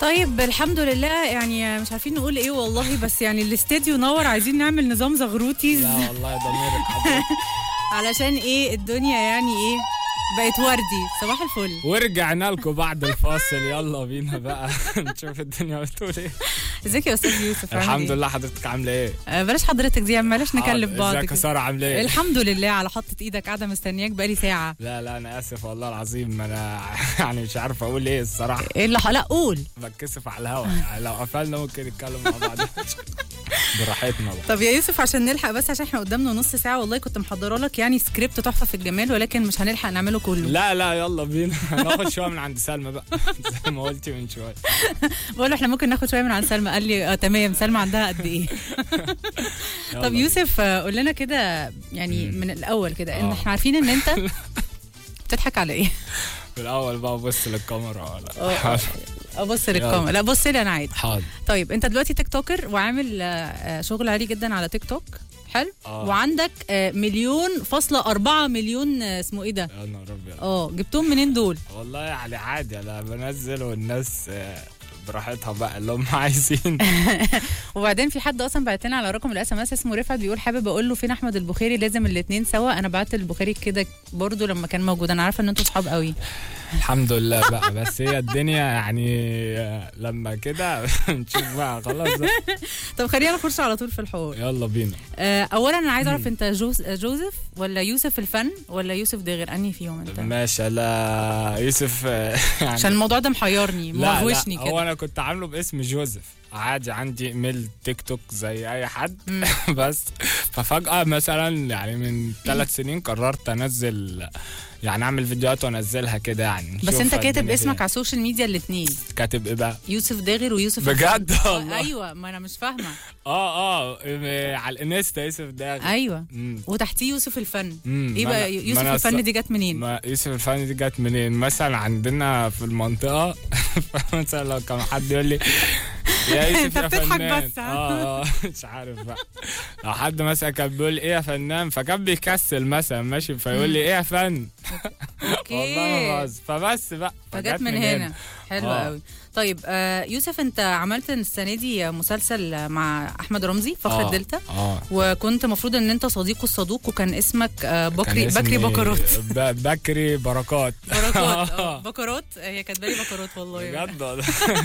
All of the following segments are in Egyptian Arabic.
طيب الحمد لله يعني مش عارفين نقول ايه والله بس يعني الاستديو نور عايزين نعمل نظام زغروتيز لا والله ضميرك حضرتك علشان ايه الدنيا يعني ايه بقت وردي صباح الفل ورجعنا لكم بعد الفاصل يلا بينا بقى نشوف الدنيا بتقول ايه ازيك يا استاذ يوسف عامل الحمد إيه؟ لله حضرتك عامله ايه آه، بلاش حضرتك دي بلاش نكلف بعض ازيك يا كده. ساره عامله ايه الحمد لله على حطة ايدك قاعده مستنياك بقالي ساعه لا لا انا اسف والله العظيم انا يعني مش عارف اقول ايه الصراحه ايه اللي ح- لا قول بتكسف على الهوا يعني لو قفلنا ممكن نتكلم مع بعض براحتنا بقى طب يا يوسف عشان نلحق بس عشان احنا قدامنا نص ساعه والله كنت محضره لك يعني سكريبت تحفه في الجمال ولكن مش هنلحق نعمله كله لا لا يلا بينا هناخد شويه من عند سلمى بقى زي ما قلتي من شويه بقول له احنا ممكن ناخد شويه من عند سلمى قال لي اه تمام سلمى عندها قد ايه يلا طب يوسف آه، قول لنا كده يعني من الاول كده ان آه. احنا عارفين ان انت بتضحك على ايه في الاول بقى بص للكاميرا اه، ولا ابص للكاميرا لا بص لي انا عادي حاضر طيب انت دلوقتي تيك توكر وعامل آه، آه، شغل عالي جدا على تيك توك حلو اه. وعندك آه، مليون فاصلة أربعة مليون آه، اسمه ايه ده يا نهار ابيض اه جبتهم منين دول والله يعني عادي انا بنزل والناس آه، براحتها بقى اللي هم عايزين وبعدين في حد اصلا بعت لنا على رقم الاس ام اس اسمه رفعت بيقول حابب اقول له فين احمد البخاري لازم الاثنين سوا انا بعت البخاري كده برضو لما كان موجود انا عارفه ان انتوا صحاب قوي الحمد لله بقى بس هي الدنيا يعني آه، لما كده نشوف بقى خلاص بقى. طب خلينا نخش على طول في الحوار يلا بينا آه، اولا انا عايز اعرف انت جوز جوزيف ولا يوسف الفن ولا يوسف داغر انهي فيهم انت ماشي لا يوسف آه، يعني عشان الموضوع ده محيرني لا موغوشني لا كده هو انا كنت عامله باسم جوزيف عادي عندي ايميل تيك توك زي اي حد مم. بس ففجأة مثلا يعني من ثلاث سنين قررت انزل يعني اعمل فيديوهات وانزلها كده يعني بس نشوف انت كاتب الدنيا اسمك فيها. على السوشيال ميديا الاثنين كاتب ايه بقى يوسف داغر ويوسف بجد الفن. والله ايوه ما انا مش فاهمه اه اه إيه، على الانستا يوسف ده ايوه مم. وتحتيه يوسف الفن مم. ايه ما بقى أنا- ما يوسف أنا الفن أص- دي جت منين ما يوسف الفن دي جت منين مثلا عندنا في المنطقة مثلا لو كان حد يقول لي يا يوسف أنت يا بتضحك فنان بس، ها؟ اه آه، مش عارف بقى لو حد مثلا كان بيقول ايه يا فنان فكان بيكسل مثلا ماشي فيقول لي ايه يا فن والله ما اوكي بهزر فجت بقى فجت من هنا حلو آه. قوي طيب آه يوسف انت عملت السنه دي مسلسل مع احمد رمزي فخر آه، الدلتا اه وكنت المفروض ان انت صديقه الصدوق وكان اسمك آه كان بكري اسمي بكري بكرات ب- بكري بركات بركات اه بكرات هي كاتبه لي بكرات والله بجد والله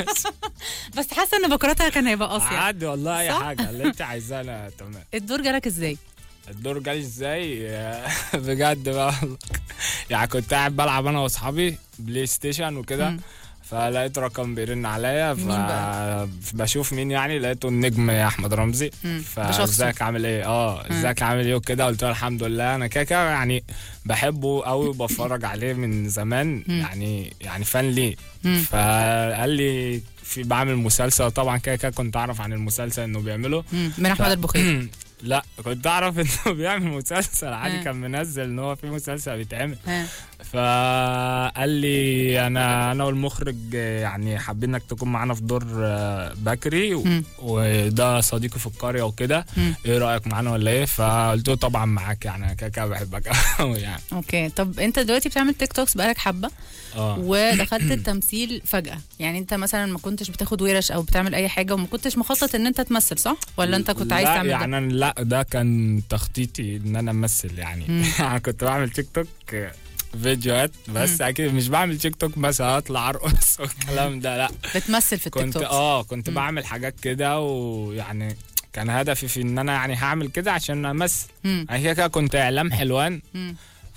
بس حاسه ان بكراتها كان هيبقى اصيع عادي والله اي صح؟ حاجه اللي انت عايزاه انا تمام الدور جالك ازاي الدور جالي ازاي بجد بقى والله. يعني كنت قاعد بلعب انا واصحابي بلاي ستيشن وكده مم. فلقيت رقم بيرن عليا مين بقى؟ فبشوف مين يعني لقيته النجم احمد رمزي مم. بشخصه. فازيك عامل ايه اه مم. ازيك عامل ايه وكده قلت له الحمد لله انا كده كده يعني بحبه قوي وبتفرج عليه من زمان مم. يعني يعني فان ليه مم. فقال لي في بعمل مسلسل طبعا كده كده كنت اعرف عن المسلسل انه بيعمله مم. من احمد البخاري لا كنت اعرف انه بيعمل مسلسل عادي آه. كان منزل ان هو في مسلسل بيتعمل ها. فقال لي انا انا والمخرج يعني حابين انك تكون معانا في دور آه، بكري و- مم. وده صديقي في القريه وكده مم. ايه رايك معانا ولا ايه فقلت له طبعا معاك يعني انا كده كده بحبك قوي يعني اوكي طب انت دلوقتي بتعمل تيك توكس بقالك حبه اه ودخلت التمثيل فجاه يعني انت مثلا ما كنتش بتاخد ورش او بتعمل اي حاجه وما كنتش مخطط ان انت تمثل صح ولا انت كنت عايز لا تعمل يعني ده أنا لا ده كان تخطيطي ان انا امثل يعني مم. يعني كنت بعمل تيك توك فيديوهات بس اكيد مش بعمل تيك توك مثلا اطلع ارقص والكلام ده لا بتمثل في التيك كنت توك اه كنت مم. بعمل حاجات كده ويعني كان هدفي في ان انا يعني هعمل كده عشان امثل مم. انا كده كده كنت اعلام حلوان مم.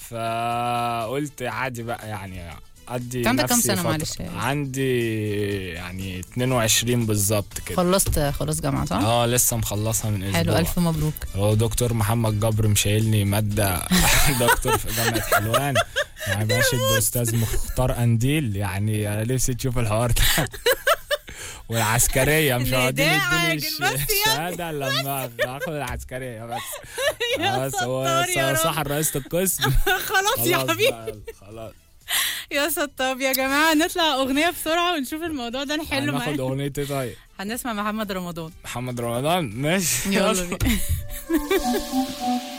فقلت عادي بقى يعني ادي أنت عندك كام نفسي سنة فترة. معلش؟ عندي يعني 22 بالظبط كده خلصت خلاص جامعه صح اه لسه مخلصها من اسبوع حلو الف مبروك هو دكتور محمد جبر مشايلني مادة دكتور في جامعة حلوان يعني باشد أستاذ مختار قنديل يعني أنا نفسي تشوف الحوار ده والعسكرية مش راضيين نداء يدوني عاجل بس الش- الشهادة لما آخد العسكرية بس يا بس هو ستار يا رب. صح رئيسة القسم خلاص يا خلاص حبيبي بقى، خلاص يا ستار يا جماعه نطلع اغنيه بسرعه ونشوف الموضوع ده نحله هناخد معاه أغنية إيه طيب هنسمع محمد رمضان محمد رمضان ماشي يلا بينا